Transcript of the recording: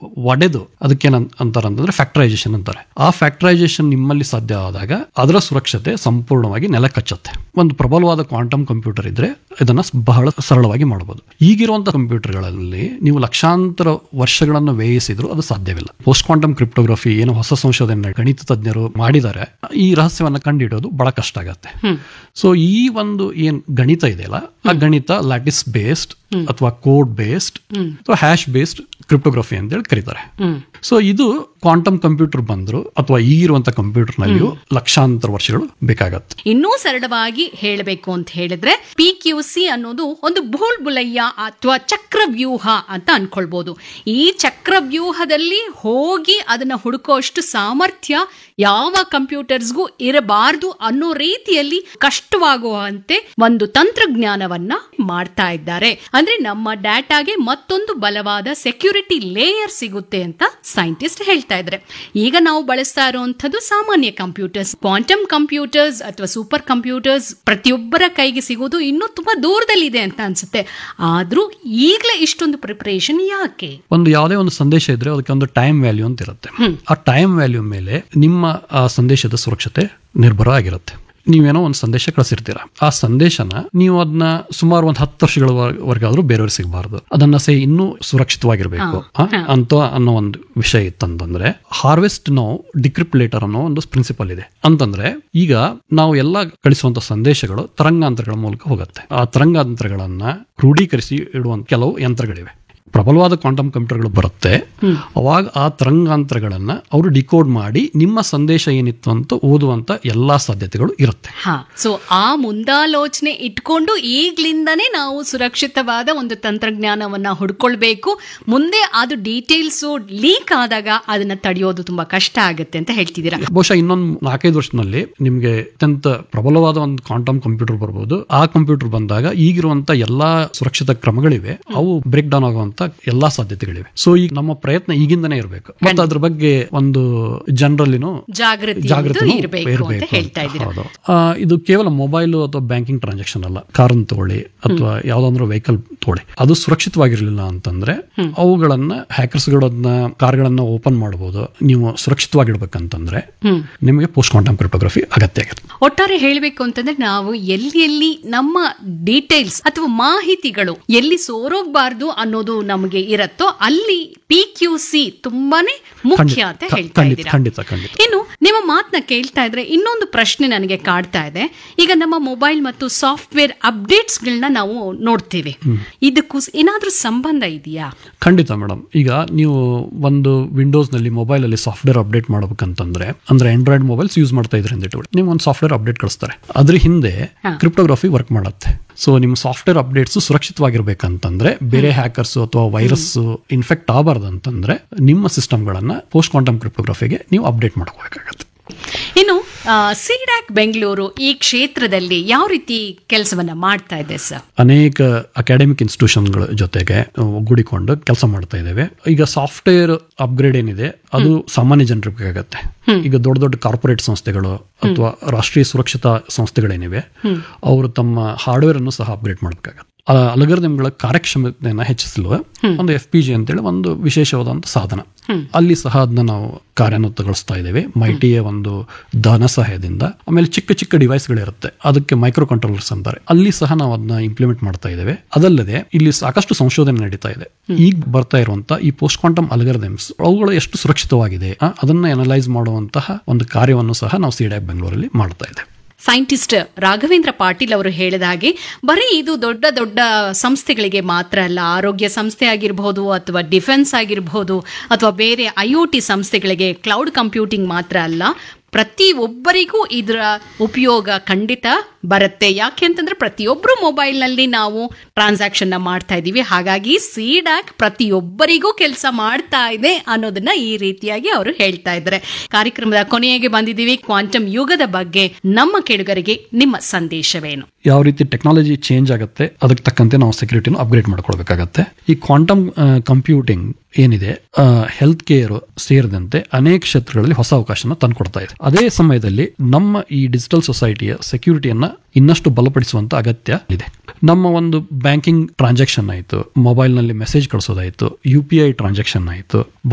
ಒಡೆದು ಅದಕ್ಕೇನ ಅಂತಾರೆ ಅಂತಂದ್ರೆ ಫ್ಯಾಕ್ಟರೈಸೇಷನ್ ಅಂತಾರೆ ಆ ಫ್ಯಾಕ್ಟರೈಸೇಷನ್ ನಿಮ್ಮಲ್ಲಿ ಸಾಧ್ಯ ಆದಾಗ ಅದರ ಸುರಕ್ಷತೆ ಸಂಪೂರ್ಣವಾಗಿ ನೆಲ ಕಚ್ಚುತ್ತೆ ಒಂದು ಪ್ರಬಲವಾದ ಕ್ವಾಂಟಮ್ ಕಂಪ್ಯೂಟರ್ ಇದ್ರೆ ಇದನ್ನ ಸ್- ಬಹಳ ಸರಳವಾಗಿ ಮಾಡಬಹುದು ಈಗಿರುವಂತಹ ಕಂಪ್ಯೂಟರ್ಗಳಲ್ಲಿ ನೀವು ಲಕ್ಷಾಂತರ ವರ್ಷಗಳನ್ನು ವ್ಯಯಿಸಿದ್ರು ಅದು ಸಾಧ್ಯವಿಲ್ಲ ಪೋಸ್ಟ್ ಕ್ವಾಂಟಮ್ ಕ್ರಿಪ್ಟೋಗ್ರಫಿ ಏನು ಹೊಸ ಸಂಶೋಧನೆ ಗಣಿತ ತಜ್ಞರು ಮಾಡಿದ್ದಾರೆ ಈ ರಹಸ್ಯವನ್ನ ಕಂಡುಹಿಡಿಯೋದು ಬಹಳ ಕಷ್ಟ ಆಗತ್ತೆ ಸೊ ಈ ಒಂದು ಏನ್ ಗಣಿತ ಇದೆಯಲ್ಲ ಆ ಗಣಿತ ಲ್ಯಾಟಿಸ್ ಬೇಸ್ಡ್ ಅಥವಾ ಕೋಡ್ ಬೇಸ್ಡ್ ಅಥವಾ ಹ್ಯಾಶ್ ಬೇಸ್ಡ್ ಕ್ರಿಪ್ಟೋಗ್ರಫಿ ಅಂತ ಹೇಳಿ ಕರೀತಾರೆ ಸೊ ಇದು ಕ್ವಾಂಟಮ್ ಕಂಪ್ಯೂಟರ್ ಬಂದ್ರು ಅಥವಾ ಈಗಿರುವಂತ ಕಂಪ್ಯೂಟರ್ ನಲ್ಲಿಯೂ ಲಕ್ಷಾಂತರ ವರ್ಷಗಳು ಬೇಕಾಗತ್ತೆ ಇನ್ನೂ ಸರಳವಾಗಿ ಹೇಳಬೇಕು ಅಂತ ಹೇಳಿದ್ರೆ ಪಿ ಕ್ಯೂ ಸಿ ಅನ್ನೋದು ಒಂದು ಭೂಲ್ ಬುಲಯ್ಯ ಅಥವಾ ಚಕ್ರವ್ಯೂಹ ಅಂತ ಅನ್ಕೊಳ್ಬಹುದು ಈ ಚಕ್ರವ್ಯೂಹದಲ್ಲಿ ಹೋಗಿ ಅದನ್ನ ಹುಡುಕೋಷ್ಟು ಸಾಮರ್ಥ್ಯ ಯಾವ ಕಂಪ್ಯೂಟರ್ಸ್ಗೂ ಇರಬಾರ್ದು ಅನ್ನೋ ರೀತಿಯಲ್ಲಿ ಕಷ್ಟವಾಗುವಂತೆ ಒಂದು ತಂತ್ರಜ್ಞಾನವನ್ನ ಮಾಡ್ತಾ ಇದ್ದಾರೆ ಅಂದ್ರೆ ನಮ್ಮ ಡಾಟಾಗೆ ಮತ್ತೊಂದು ಬಲವಾದ ಸೆಕ್ಯೂರಿಟಿ ಲೇಯರ್ ಸಿಗುತ್ತೆ ಅಂತ ಸೈಂಟಿಸ್ಟ್ ಹೇಳ್ತಾ ಇದ್ದಾರೆ ಈಗ ನಾವು ಬಳಸ್ತಾ ಇರುವಂತದ್ದು ಸಾಮಾನ್ಯ ಕಂಪ್ಯೂಟರ್ಸ್ ಕ್ವಾಂಟಮ್ ಕಂಪ್ಯೂಟರ್ಸ್ ಅಥವಾ ಸೂಪರ್ ಕಂಪ್ಯೂಟರ್ಸ್ ಪ್ರತಿಯೊಬ್ಬರ ಕೈಗೆ ಸಿಗೋದು ಇನ್ನೂ ತುಂಬಾ ದೂರದಲ್ಲಿದೆ ಅಂತ ಅನ್ಸುತ್ತೆ ಆದ್ರೂ ಈಗಲೇ ಇಷ್ಟೊಂದು ಪ್ರಿಪರೇಷನ್ ಯಾಕೆ ಒಂದು ಯಾವುದೇ ಒಂದು ಸಂದೇಶ ಇದ್ರೆ ಅದಕ್ಕೆ ಒಂದು ಟೈಮ್ ವ್ಯಾಲ್ಯೂ ಅಂತ ಇರುತ್ತೆ ಆ ಟೈಮ್ ವ್ಯಾಲ್ಯೂ ಮೇಲೆ ನಿಮ್ಮ ಆ ಸಂದೇಶದ ಸುರಕ್ಷತೆ ನಿರ್ಭರ ಆಗಿರುತ್ತೆ ನೀವೇನೋ ಒಂದು ಸಂದೇಶ ಕಳಿಸಿರ್ತೀರ ಆ ಸಂದೇಶನ ನೀವು ಅದನ್ನ ಸುಮಾರು ಒಂದು ಹತ್ತು ವರ್ಷಗಳವರೆಗಾದ್ರೂ ಬೇರೆಯವ್ರಿಗೆ ಸಿಗಬಾರ್ದು ಅದನ್ನ ಸೇ ಇನ್ನೂ ಸುರಕ್ಷಿತವಾಗಿರ್ಬೇಕು ಆ, ಅಂತ ಅನ್ನೋ ಒಂದು ವಿಷಯ ಇತ್ತಂತಂದ್ರೆ ಹಾರ್ವೆಸ್ಟ್ ನೋ ಡಿಕ್ರಿಪ್ಟ್ ಲೇಟರ್ ಅನ್ನೋ ಒಂದು ಪ್ರಿನ್ಸಿಪಲ್ ಇದೆ ಅಂತಂದ್ರೆ ಈಗ ನಾವು ಎಲ್ಲ ಕಳಿಸುವಂತ ಸಂದೇಶಗಳು ತರಂಗಾಂತರಗಳ ಮೂಲಕ ಹೋಗುತ್ತೆ ಆ ತರಂಗಾಂತರಗಳನ್ನ ಕ್ರೋಢೀಕರಿಸಿ ಇಡುವಂತ ಕೆಲವು ಯಂತ್ರಗಳಿವೆ ಪ್ರಬಲವಾದ ಕ್ವಾಂಟಮ್ ಕಂಪ್ಯೂಟರ್ಗಳು ಬರುತ್ತೆ ಅವಾಗ ಆ ತರಂಗಾಂತರಗಳನ್ನ ಅವರು ಡಿಕೋಡ್ ಮಾಡಿ ನಿಮ್ಮ ಸಂದೇಶ ಏನಿತ್ತು ಅಂತ ಓದುವಂತ ಎಲ್ಲಾ ಸಾಧ್ಯತೆಗಳು ಇರುತ್ತೆ ಹಾ ಸೊ ಆ ಮುಂದಾಲೋಚನೆ ಇಟ್ಕೊಂಡು ಈಗ್ಲಿಂದನೇ ನಾವು ಸುರಕ್ಷಿತವಾದ ಒಂದು ತಂತ್ರಜ್ಞಾನವನ್ನ ಹುಡ್ಕೊಳ್ಬೇಕು ಮುಂದೆ ಅದು ಡೀಟೇಲ್ಸ್ ಲೀಕ್ ಆದಾಗ ಅದನ್ನ ತಡೆಯೋದು ತುಂಬಾ ಕಷ್ಟ ಆಗುತ್ತೆ ಅಂತ ಹೇಳ್ತಿದ್ದೀರಾ ಬಹುಶಃ ಇನ್ನೊಂದು ನಾಲ್ಕೈದು ವರ್ಷದಲ್ಲಿ ನಿಮ್ಗೆ ಅತ್ಯಂತ ಪ್ರಬಲವಾದ ಒಂದು ಕ್ವಾಂಟಮ್ ಕಂಪ್ಯೂಟರ್ ಬರ್ಬೋದು ಆ ಕಂಪ್ಯೂಟರ್ ಬಂದಾಗ ಈಗಿರುವಂತ ಎಲ್ಲಾ ಸುರಕ್ಷಿತ ಕ್ರಮಗಳಿವೆ ಅವು ಬ್ರೇಕ್ ಡೌನ್ ಆಗುವಂತ ಎಲ್ಲಾ ಸಾಧ್ಯತೆಗಳಿವೆ ಸೊ ಈಗ ನಮ್ಮ ಪ್ರಯತ್ನ ಈಗಿಂದನೇ ಇರಬೇಕು ಮತ್ತೆ ಅದ್ರ ಬಗ್ಗೆ ಒಂದು ಜನರಲ್ಲಿನೂ ಜಾಗೃತಿ ಜಾಗೃತಿ ಇರಬೇಕು ಅಂತ ಹೇಳ್ತಾ ಇದ್ದೀರಾ ಇದು ಕೇವಲ ಮೊಬೈಲ್ ಅಥವಾ ಬ್ಯಾಂಕಿಂಗ್ ಟ್ರಾನ್ಸಾಕ್ಷನ್ ಅಲ್ಲ ಕಾರ್ ತಗೊಳ್ಳಿ ಅಥವಾ ಯಾವ್ದಾದ್ರು ವೆಹಿಕಲ್ ತಗೊಳ್ಳಿ ಅದು ಸುರಕ್ಷಿತವಾಗಿರ್ಲಿಲ್ಲ ಅಂತಂದ್ರೆ ಅವುಗಳನ್ನ ಹ್ಯಾಕರ್ಸ್ ಗಳನ್ನ ಕಾರ್ಗಳನ್ನ ಓಪನ್ ಮಾಡಬಹುದು ನೀವು ಸುರಕ್ಷಿತವಾಗಿಡ್ಬೇಕಂತಂದ್ರೆ ನಿಮಗೆ ಪೋಸ್ಟ್ ಕ್ವಾಂಟಮ್ ಕ್ರಿಪ್ಟೋಗ್ರಫಿ ಅಗತ್ಯ ಆಗಿರುತ್ತೆ ಒಟ್ಟಾರೆ ಹೇಳಬೇಕು ಅಂತಂದ್ರೆ ನಾವು ಎಲ್ಲಿ ಎಲ್ಲಿ ನಮ್ಮ ಡೀಟೇಲ್ಸ್ ಅಥವಾ ಮಾಹಿತಿಗಳು ಎಲ್ಲಿ ಸೋರೋಗ್ಬಾರ್ದು ಅನ್ನೋದು ನಮಗೆ ಇರತ್ತೋ ಅಲ್ಲಿ ಪಿ ಕ್ಯೂ ಸಿ ತುಂಬಾನೇ ಮುಖ್ಯ ಅಂತ ಖಂಡಿತ ಹೇಳ್ತಾ ಖಂಡಿತ ಇದ್ದೀರಾ ಖಂಡಿತ ಖಂಡಿತ ಇನ್ನು ನಿಮ್ಮ ಮಾತನ್ನ ಕೇಳ್ತಾ ಇದ್ರೆ ಇನ್ನೊಂದು ಪ್ರಶ್ನೆ ನನಗೆ ಕಾಡ್ತಾ ಇದೆ ಈಗ ನಮ್ಮ ಮೊಬೈಲ್ ಮತ್ತು ಸಾಫ್ಟ್ವೇರ್ ಅಪ್ಡೇಟ್ಸ್ ಗಳನ್ನ ನಾವು ನೋಡ್ತೀವಿ ಇದಕ್ಕೂ ಸ್- ಏನಾದ್ರೂ ಸಂಬಂಧ ಇದೆಯಾ ಖಂಡಿತ ಮೇಡಮ್ ಈಗ ನೀವು ಒಂದು ವಿಂಡೋಸ್ ನಲ್ಲಿ ಮೊಬೈಲ್ ಅಲ್ಲಿ ಸಾಫ್ಟ್ವೇರ್ ಅಪ್ಡೇಟ್ ಮಾಡ್ಬೇಕಂತಂದ್ರೆ ಅಂದ್ರೆ ಆಂಡ್ರಾಯ್ಡ್ ಮೊಬೈಲ್ಸ್ ಯೂಸ್ ಮಾಡ್ತಾ ಇದ್ರೆ ಅಂತ ಇಟ್ಕೊಳ್ಳಿ ನೀವು ಒಂದು ಸಾಫ್ಟ್ವೇರ್ ಅಪ್ಡೇಟ್ ಕಳಿಸ್ತಾರೆ ಅದ್ರ ಹಿಂದೆ ಕ್ರಿಪ್ಟೋಗ್ರಫಿ ವರ್ಕ್ ಮಾಡುತ್ತೆ ಸೊ ನಿಮ್ಮ ಸಾಫ್ಟ್ವೇರ್ ಅಪ್ಡೇಟ್ಸ್ ಸುರಕ್ಷಿತವಾಗಿರ್ಬೇಕಂತಂದ್ರೆ ಬೇರೆ ಹ್ಯಾಕರ್ಸ್ ಅಥವಾ ವೈರಸ್ ಇನ್ಫೆಕ್ಟ್ ಆಗಬಾರ್ದು ಅಂತಂದ್ರೆ ನಿಮ್ಮ ಸಿಸ್ಟಮ್ಗಳನ್ನ ಪೋಸ್ಟ್ ಕ್ವಾಂಟಮ್ ಕ್ರಿಪ್ಟೋಗ್ರಫಿಗೆ ನೀವು ಅಪ್ಡೇಟ್ ಮಾಡ್ಕೋಬೇಕಾಗತ್ತೆ ಇನ್ನು ಸಿಡ್ಯಾಕ್ ಬೆಂಗಳೂರು ಈ ಕ್ಷೇತ್ರದಲ್ಲಿ ಯಾವ ರೀತಿ ಕೆಲಸವನ್ನ ಮಾಡ್ತಾ ಇದೆ ಸರ್ ಅನೇಕ ಅಕಾಡೆಮಿಕ್ ಇನ್ಸ್ಟಿಟ್ಯೂಷನ್ಗಳ ಜೊತೆಗೆ ಒಗ್ಗೂಡಿಕೊಂಡು ಕೆಲಸ ಮಾಡ್ತಾ ಇದ್ದೇವೆ ಈಗ ಸಾಫ್ಟ್ವೇರ್ ಅಪ್ಗ್ರೇಡ್ ಏನಿದೆ ಅದು ಸಾಮಾನ್ಯ ಜನರಿಗೆ ಬೇಕಾಗತ್ತೆ ಈಗ ದೊಡ್ಡ ದೊಡ್ಡ ಕಾರ್ಪೊರೇಟ್ ಸಂಸ್ಥೆಗಳು ಅಥವಾ ರಾಷ್ಟ್ರೀಯ ಸುರಕ್ಷತಾ ಸಂಸ್ಥೆಗಳೇನಿವೆ ಅವರು ತಮ್ಮ ಹಾರ್ಡ್ವೇರ್ ಅನ್ನು ಸಹ ಅಪ್ಗ್ರೇಡ್ ಮಾಡಬೇಕಾಗತ್ತೆ ಅಲಗರ್ದಮ್ಗಳ ಕಾರ್ಯಕ್ಷಮತೆಯನ್ನು ಹೆಚ್ಚಿಸಲು ಒಂದು ಎಫ್ ಪಿ ಜಿ ಅಂತೇಳಿ ಒಂದು ವಿಶೇಷವಾದಂಥ ಸಾಧನ ಅಲ್ಲಿ ಸಹ ಅದನ್ನ ನಾವು ಕಾರ್ಯಾನ್ವತಗೊಳಿಸ್ತಾ ಇದ್ದೇವೆ ಮೈಟಿಯ ಒಂದು ದಹನ ಸಹಾಯದಿಂದ ಆಮೇಲೆ ಚಿಕ್ಕ ಚಿಕ್ಕ ಡಿವೈಸ್ಗಳಿರುತ್ತೆ ಅದಕ್ಕೆ ಮೈಕ್ರೋ ಕಂಟ್ರೋಲರ್ಸ್ ಅಂತಾರೆ ಅಲ್ಲಿ ಸಹ ನಾವು ಅದನ್ನ ಇಂಪ್ಲಿಮೆಂಟ್ ಮಾಡ್ತಾ ಇದ್ದೇವೆ ಅದಲ್ಲದೆ ಇಲ್ಲಿ ಸಾಕಷ್ಟು ಸಂಶೋಧನೆ ನಡೀತಾ ಇದೆ ಈಗ ಬರ್ತಾ ಇರುವಂತ ಈ ಪೋಸ್ಟ್ ಕ್ವಾಂಟಮ್ ಅಲ್ಗರ್ದಮ್ಸ್ ಅವುಗಳು ಎಷ್ಟು ಸುರಕ್ಷಿತವಾಗಿದೆ ಆ, ಅದನ್ನ ಅನಲೈಸ್ ಮಾಡುವಂತಹ ಒಂದು ಕಾರ್ಯವನ್ನು ಸಹ ನಾವು ಸಿಡ್ಯಾಕ್ ಬೆಂಗಳೂರಲ್ಲಿ ಮಾಡ್ತಾ ಇದ್ದೇವೆ ಸೈಂಟಿಸ್ಟ್ ರಾಘವೇಂದ್ರ ಪಾಟೀಲ್ ಅವರು ಹೇಳಿದ ಹಾಗೆ ಬರೀ ಇದು ದೊಡ್ಡ ದೊಡ್ಡ ಸಂಸ್ಥೆಗಳಿಗೆ ಮಾತ್ರ ಅಲ್ಲ ಆರೋಗ್ಯ ಸಂಸ್ಥೆ ಆಗಿರಬಹುದು ಅಥವಾ ಡಿಫೆನ್ಸ್ ಆಗಿರಬಹುದು ಅಥವಾ ಬೇರೆ ಐ ಒ ಟಿ ಸಂಸ್ಥೆಗಳಿಗೆ ಕ್ಲೌಡ್ ಕಂಪ್ಯೂಟಿಂಗ್ ಮಾತ್ರ ಅಲ್ಲ ಪ್ರತಿ ಒಬ್ಬರಿಗೂ ಇದರ ಉಪಯೋಗ ಖಂಡಿತ ಬರುತ್ತೆ ಯಾಕೆ ಅಂತಂದ್ರೆ ಪ್ರತಿಯೊಬ್ಬರು ಮೊಬೈಲ್ನಲ್ಲಿ ನಾವು ಟ್ರಾನ್ಸಾಕ್ಷನ್ ಮಾಡ್ತಾ ಇದ್ದೀವಿ ಹಾಗಾಗಿ ಸಿಡಾಕ್ ಪ್ರತಿಯೊಬ್ಬರಿಗೂ ಕೆಲಸ ಮಾಡ್ತಾ ಇದೆ ಅನ್ನೋದನ್ನ ಈ ರೀತಿಯಾಗಿ ಅವರು ಹೇಳ್ತಾ ಇದ್ದಾರೆ ಕಾರ್ಯಕ್ರಮದ ಕೊನೆಗೆ ಬಂದಿದ್ದೀವಿ ಕ್ವಾಂಟಮ್ ಯುಗದ ಬಗ್ಗೆ ನಮ್ಮ ಕೆಡುಗರಿಗೆ ನಿಮ್ಮ ಸಂದೇಶವೇನು ಯಾವ ರೀತಿ ಟೆಕ್ನಾಲಜಿ ಚೇಂಜ್ ಆಗುತ್ತೆ ಅದಕ್ಕೆ ತಕ್ಕಂತೆ ನಾವು ಸೆಕ್ಯೂರಿಟಿನ ಅಪ್ಗ್ರೇಡ್ ಮಾಡ್ಕೊಳ್ಬೇಕಾಗತ್ತೆ ಈ ಕ್ವಾಂಟಮ್ ಕಂಪ್ಯೂಟಿಂಗ್ ಏನಿದೆ ಹೆಲ್ತ್ ಕೇರ್ ಸೇರಿದಂತೆ ಅನೇಕ ಕ್ಷೇತ್ರಗಳಲ್ಲಿ ಹೊಸ ಅವಕಾಶನ ತಂದುಕೊಡ್ತಾ ಇದೆ ಅದೇ ಸಮಯದಲ್ಲಿ ನಮ್ಮ ಈ ಡಿಜಿಟಲ್ ಸೊಸೈಟಿಯ ಸೆಕ್ಯೂರಿಟಿಯನ್ನ ಇನ್ನಷ್ಟು ಬಲಪಡಿಸುವಂತ ಅಗತ್ಯ ಇದೆ ನಮ್ಮ ಒಂದು ಬ್ಯಾಂಕಿಂಗ್ ಟ್ರಾನ್ಸಾಕ್ಷನ್ ಆಯಿತು ಮೊಬೈಲ್ನಲ್ಲಿ ಮೆಸೇಜ್ ಕಳಿಸೋದಾಯಿತು ಯು ಪಿ ಐ ಟ್ರಾನ್ಸಾಕ್ಷನ್ ಆಯಿತು